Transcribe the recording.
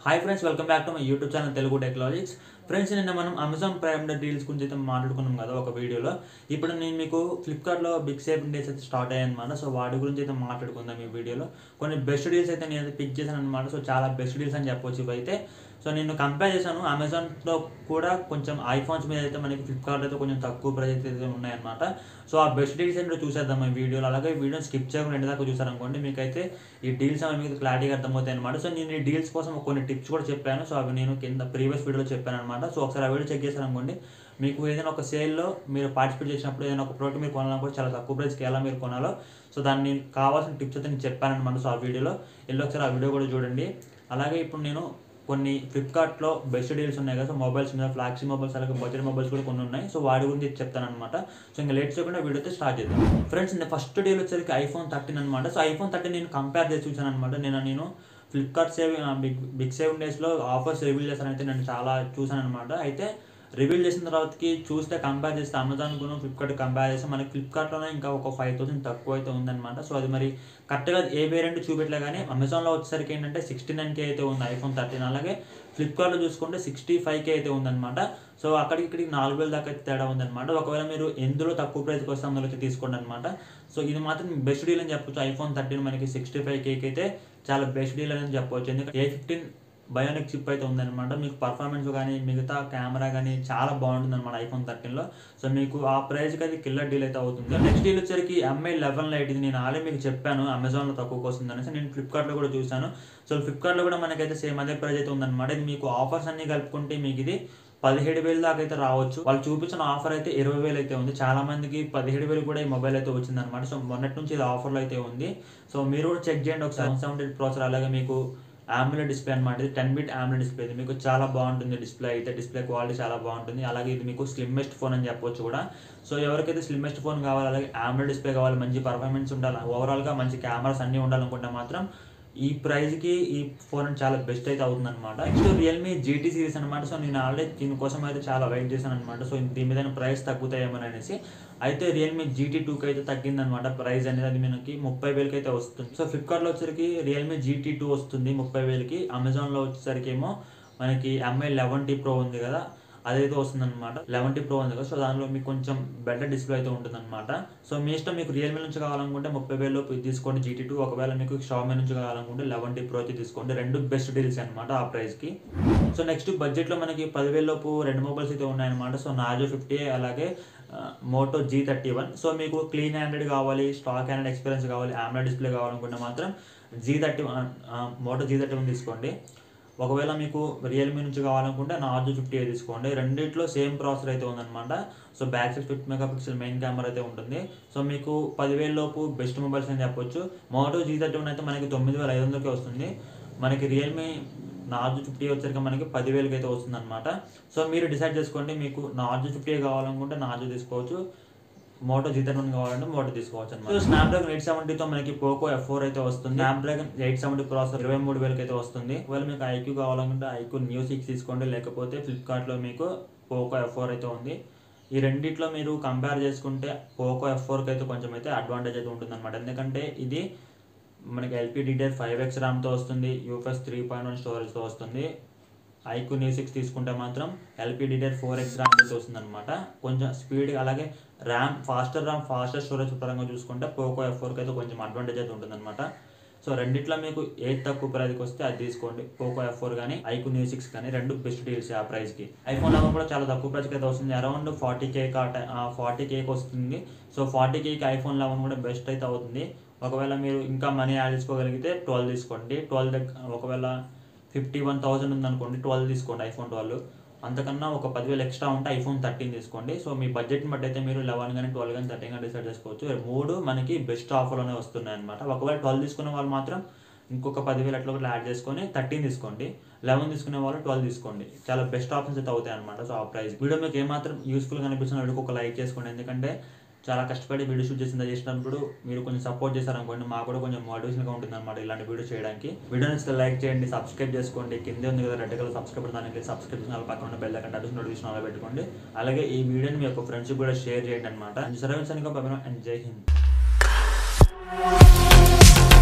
hi friends welcome back to my YouTube channel Telugu technologics friends నిన్న మనం Amazon prime day deals గురించి అయితే మాట్లాడుకున్నాం కదా ఒక వీడియోలో ఇప్పుడు నేను మీకు ఫ్లిప్కార్ట్లో బిగ్ సేవ్ డేస్ అయితే స్టార్ట్ అయ్యాయి అనమాట సో వాటి గురించి అయితే మాట్లాడుకుందాం ఈ వీడియోలో కొన్ని బెస్ట్ డీల్స్ అయితే నేను అయితే పిక్ చేశాను అనమాట సో చాలా బెస్ట్ డీల్స్ అని చెప్పొచ్చు ఇవైతే సో నేను కంపేర్ చేశాను అమెజాన్లో కూడా కొంచెం ఐఫోన్స్ మీద అయితే మనకి ఫ్లిప్కార్ట్ అయితే కొంచెం తక్కువ ప్రైస్ అయితే ఉన్నాయన్నమాట సో ఆ బెస్ట్ డీల్స్ ఏంటో చూసేద్దాం ఈ వీడియోలో అలాగే ఈ వీడియో స్కిప్ చేయకుండా ఎండ్ దాకా చూసారనుకోండి మీకైతే ఈ డీల్స్ అనేవి మీకు క్లారిటీగా అర్థమవుతాయి అనమాట సో నేను ఈ డీల్స్ కోసం కొన్ని టిప్స్ కూడా చెప్పాను సో అవి నేను కింద ప్రీవియస్ వీడియోలో చెప్పాను అనమాట సో ఒకసారి ఆ వీడియో చెక్ చేశారనుకోండి మీకు ఏదైనా ఒక సేల్లో మీరు పార్టిసిపేట్ చేసినప్పుడు ఏదైనా ఒక ప్రోడక్ట్ మీరు కొనాలనుకుంటే చాలా తక్కువ ప్రైస్కి ఎలా మీరు కొనాలో సో దాన్ని కావాల్సిన టిప్స్ అయితే నేను చెప్పాను అనమాట సో ఆ వీడియోలో వెళ్ళి ఒకసారి ఆ వీడియో కూడా చూడండి అలాగే ఇప్పుడు నేను కొన్ని ఫ్లిప్కార్ట్లో బెస్ట్ డీల్స్ ఉన్నాయి కదా సో మొబైల్స్ మీద ఫ్లాక్సీ మొబైల్స్ అలాగే బడ్జెట్ మొబైల్స్ కూడా కొన్ని ఉన్నాయి సో వాటి గురించి చెప్తాను అనమాట సో ఇంకా లేట్ చేయకుండా వీడియో అయితే స్టార్ట్ చేద్దాం ఫ్రెండ్స్ నేను ఫస్ట్ డీల్ వచ్చేసరికి ఐఫోన్ థర్టీన్ అనమాట సో ఐఫోన్ థర్టీన్ నేను కంపేర్ చేసి చూసాను అనమాట నేను నేను Flipkart save big big save డేస్లో ఆఫర్స్ రివీల్ చేస్తానైతే నేను చాలా చూసాను అనమాట అయితే రివీల్ చేసిన తర్వాతకి చూస్తే కంపేర్ చేస్తే అమెజాన్ కూడా ఫ్లిప్కార్ట్ కంపేర్ చేస్తే మనకి ఫ్లిప్కార్ట్లోనే ఇంకా ఒక ఫైవ్ థౌసండ్ తక్కువ అయితే ఉందన్నమాట సో అది మరి కరెక్ట్గా ఏ వేరియంట్ చూపెట్టలే కానీ అమెజాన్లో వచ్చేసరికి ఏంటంటే సిక్స్టీ నైన్కే అయితే ఉంది ఐఫోన్ థర్టీన్ అలాగే ఫ్లిప్కార్ట్లో చూసుకుంటే సిక్స్టీ ఫైవ్కే అయితే ఉందన్నమాట సో అక్కడికి ఇక్కడికి నాలుగు వేల దాకా అయితే తేడా ఉందన్నమాట ఒకవేళ మీరు ఎందులో తక్కువ ప్రైస్కి వస్తే అందులో అయితే తీసుకోండి అనమాట సో ఇది మాత్రం బెస్ట్ డీల్ అని చెప్పొచ్చు ఐఫోన్ థర్టీన్ మనకి సిక్స్టీ ఫైవ్ కేక్ అయితే చాలా బెస్ట్ డీల్ అని చెప్పొచ్చు ఎందుకంటే ఏ ఫిఫ్టీన్ బయోనిక్ చిప్ అయితే ఉందన్నమాట మీకు పర్ఫార్మెన్స్ కానీ మిగతా కెమెరా కానీ చాలా బాగుంటుంది అనమాట ఐఫోన్ థర్టీన్లో సో మీకు ఆ ప్రైస్కి అది కిల్లర్ డీల్ అయితే అవుతుంది నెక్స్ట్ డీల్ వచ్చరికి ఎంఐ లెవెన్ లైట్ ఇది నేను ఆల్రెడీ మీకు చెప్పాను అమెజాన్లో తక్కువకి వస్తుంది అనేసి నేను ఫ్లిప్కార్ట్లో కూడా చూశాను సో ఫ్లిప్కార్ట్లో కూడా మనకైతే సేమ్ అదే ప్రైస్ అయితే ఉందన్నమాట ఇది మీకు ఆఫర్స్ అన్ని కలుపుకుంటే మీకు ఇది పదిహేడు వేలు దాకా అయితే రావచ్చు వాళ్ళు చూపించిన ఆఫర్ అయితే ఇరవై వేలు అయితే ఉంది చాలా మందికి పదిహేడు వేలు కూడా ఈ మొబైల్ అయితే వచ్చింది అనమాట సో మొన్నటి నుంచి ఇది ఆఫర్లో అయితే ఉంది సో మీరు కూడా చెక్ చేయండి ఒకసారి వన్ సెవెంటీ ప్రాసెసర్ అలాగే మీకు ఆమ్లెట్ డిస్ప్లే అనమాట ఇది టెన్ బిట్ ఆమ్లెట్ డిస్ప్లే ఇది మీకు చాలా బాగుంటుంది డిస్ప్లే అయితే డిస్ప్లే క్వాలిటీ చాలా బాగుంటుంది అలాగే ఇది మీకు స్లిమ్మెస్ట్ ఫోన్ అని చెప్పొచ్చు కూడా సో ఎవరికైతే స్లిమ్మెస్ట్ ఫోన్ కావాలి అలాగే ఆమ్లెట్ డిస్ప్లే కావాలి మంచి పర్ఫార్మెన్స్ ఉండాలి ఓవరాల్గా మంచి కెమెరాస్ అన్నీ ఉండాలనుకుంటే మాత్రం ఈ ప్రైస్కి ఈ ఫోన్ చాలా బెస్ట్ అయితే అవుతుంది అనమాట నెక్స్ట్ రియల్మీ జీటీ సిరీస్ అనమాట సో నేను ఆల్రెడీ దీనికోసం అయితే చాలా వెయిట్ చేశాను అనమాట సో దీని మీద ప్రైస్ తగ్గుతాయేమని అనేసి అయితే రియల్మీ జీటీ టూకి అయితే తగ్గిందనమాట ప్రైస్ అనేది అది మనకి ముప్పై వేలకి అయితే వస్తుంది సో ఫ్లిప్కార్ట్లో వచ్చేసరికి రియల్మీ జీటీ టూ వస్తుంది ముప్పై వేలకి అమెజాన్లో వచ్చేసరికి ఏమో మనకి ఎంఐ లెవెన్ టీ ప్రో ఉంది కదా అదైతే వస్తుంది అనమాట లెవెన్ టీ ప్రో ఉంది కదా సో దానిలో మీకు కొంచెం బెటర్ డిస్ప్లే అయితే ఉంటుంది అనమాట సో మీ ఇష్టం మీకు రియల్మీ నుంచి కావాలనుకుంటే ముప్పై వేలు తీసుకోండి జీటీ టూ ఒకవేళ మీకు షామీ నుంచి కావాలనుకుంటే లెవెన్ టీ ప్రో అయితే తీసుకోండి రెండు బెస్ట్ డీల్స్ అనమాట ఆ ప్రైస్కి సో నెక్స్ట్ బడ్జెట్లో మనకి పదివేల లోపు రెండు మొబైల్స్ అయితే ఉన్నాయన్నమాట సో నాజో ఫిఫ్టీ అలాగే Moto G thirty one so మీకు క్లీన్ హ్యాండెడ్ కావాలి స్టాక్ హ్యాండెడ్ ఎక్స్పీరియన్స్ కావాలి ఆమ్లెట్ డిస్ప్లే కావాలనుకుంటే మాత్రం G thirty one Moto G thirty one తీసుకోండి ఒకవేళ మీకు రియల్మీ నుంచి కావాలనుకుంటే నార్జో ఫిఫ్టీ తీసుకోండి రెండిట్లో సేమ్ ప్రాసెసర్ అయితే ఉందన్నమాట so back side fifty megapixel main camera అయితే ఉంటుంది సో మీకు పదివేల లోపు బెస్ట్ మొబైల్స్ అని చెప్పొచ్చు మోటో జీ థర్టీ వన్ అయితే మనకి తొమ్మిది వేల ఐదు వందలకే వస్తుంది మనకి రియల్మీ నార్జో ఫిఫ్టీ వచ్చరికి మనకి పదివేలకి అయితే వస్తుంది అనమాట సో మీరు డిసైడ్ చేసుకోండి మీకు నార్జో ఫిఫ్టీ కావాలనుకుంటే నార్జో తీసుకోవచ్చు మోటో జీ థర్టీ వన్ కావాలంటే మోటో తీసుకోవచ్చు అనమాట స్నాప్ డ్రాగన్ ఎయిట్ సెవెంటీతో మనకి పోకో ఎఫ్ ఫోర్ అయితే వస్తుంది Snapdragon eight seventy processor ఇరవై మూడు వేలకి అయితే వస్తుంది ఒకవేళ మీకు ఐక్యూ కావాలనుకుంటే ఐక్యూ న్యూ సిక్స్ తీసుకోండి లేకపోతే ఫ్లిప్కార్ట్లో మీకు పోకో ఎఫ్ ఫోర్ అయితే ఉంది ఈ రెండిట్లో మీరు కంపేర్ చేసుకుంటే పోకో ఎఫ్ ఫోర్కి అయితే కొంచెం అయితే అడ్వాంటేజ్ అయితే ఉంటుంది అనమాట ఎందుకంటే ఇది మనకి ఎల్పీ డిడిఆర్ ఫైవ్ ఎక్స్ ర్యామ్తో వస్తుంది యూఎఫ్ఎస్ త్రీ పాయింట్ వన్ స్టోరేజ్తో వస్తుంది ఐక్యూ న్యూ సిక్స్ తీసుకుంటే మాత్రం LP DDR four X RAM అయితే వస్తుంది అనమాట కొంచెం స్పీడ్ అలాగే RAM faster RAM faster storage పరంగా చూసుకుంటే పోకో ఎఫ్ ఫోర్కి అయితే కొంచెం అడ్వాంటేజ్ అయితే ఉంటుంది అనమాట సో రెండిట్లో మీకు ఏది తక్కువ ప్రైస్కి వస్తే అది తీసుకోండి పోకో ఎఫ్ ఫోర్ కానీ ఐక్యూ న్యూ సిక్స్ కానీ రెండు బెస్ట్ డీల్స్ ఆ ప్రైస్కి ఐఫోన్ లెవెన్ కూడా చాలా తక్కువ ప్రైస్కి అయితే వస్తుంది around forty K forty K వస్తుంది so forty K iPhone eleven కూడా బెస్ట్ అయితే అవుతుంది ఒకవేళ మీరు ఇంకా మనీ యాడ్ చేసుకోగలిగితే ట్వెల్వ్ తీసుకోండి ట్వెల్వ్ దగ్గర ఒకవేళ ఫిఫ్టీ వన్ థౌసండ్ ఉందనుకోండి ట్వెల్వ్ తీసుకోండి ఐఫోన్ ట్వెల్వ్ అంతకన్నా ఒక పదివేలు ఎక్స్ట్రా ఉంటే ఐఫోన్ థర్టీన్ తీసుకోండి సో మీ బడ్జెట్ని బట్టి అయితే మీరు లెవెన్ కానీ ట్వెల్వ్ కానీ థర్టీన్ కానీ డిసైడ్ చేసుకోవచ్చు ఈ మూడు మనకి బెస్ట్ ఆఫర్లోనే వస్తున్నాయి అనమాట ఒకవేళ ట్వెల్వ్ తీసుకునే వాళ్ళు మాత్రం ఇంకొక పదివేలు అట్లా ఒకటి యాడ్ చేసుకొని థర్టీన్ తీసుకోండి లెవెన్ తీసుకునే వాళ్ళు ట్వెల్వ్ తీసుకోండి చాలా బెస్ట్ ఆప్షన్స్ అయితే అవుతాయి అనమాట సో ఆ ప్రైస్ వీడియో మీకు ఏమాత్రం యూస్ఫుల్గా అనిపిస్తున్న వీడియోకి ఒక లైక్ చేసుకోండి ఎందుకంటే చాలా కష్టపడి వీడియో షూట్ చేసిందా చేసినప్పుడు మీరు కొంచెం సపోర్ట్ చేశారనుకోండి మాకు కూడా కొంచెం మోటివేషన్గా ఉంటుంది అనమాట ఇలాంటి వీడియో చేయడానికి వీడియో నచ్చితే లైక్ చేయండి సబ్స్క్రైబ్ చేసుకోండి కిందే ఉంది కదా రెడ్ కలర్ సబ్స్క్రైబ్ దానికి సబ్స్క్రైబ్ చేసిన వాళ్ళ పక్కన ఉన్న బెల్ ఐకాన్ అడ్రస్ నోటిఫికేషన్ అలా పెట్టుకోండి అలాగే ఈ వీడియోని మీ యొక్క ఫ్రెండ్స్ కూడా షేర్ చేయండి అనమాట సర్వీస్ అని అండ్ జై హింద్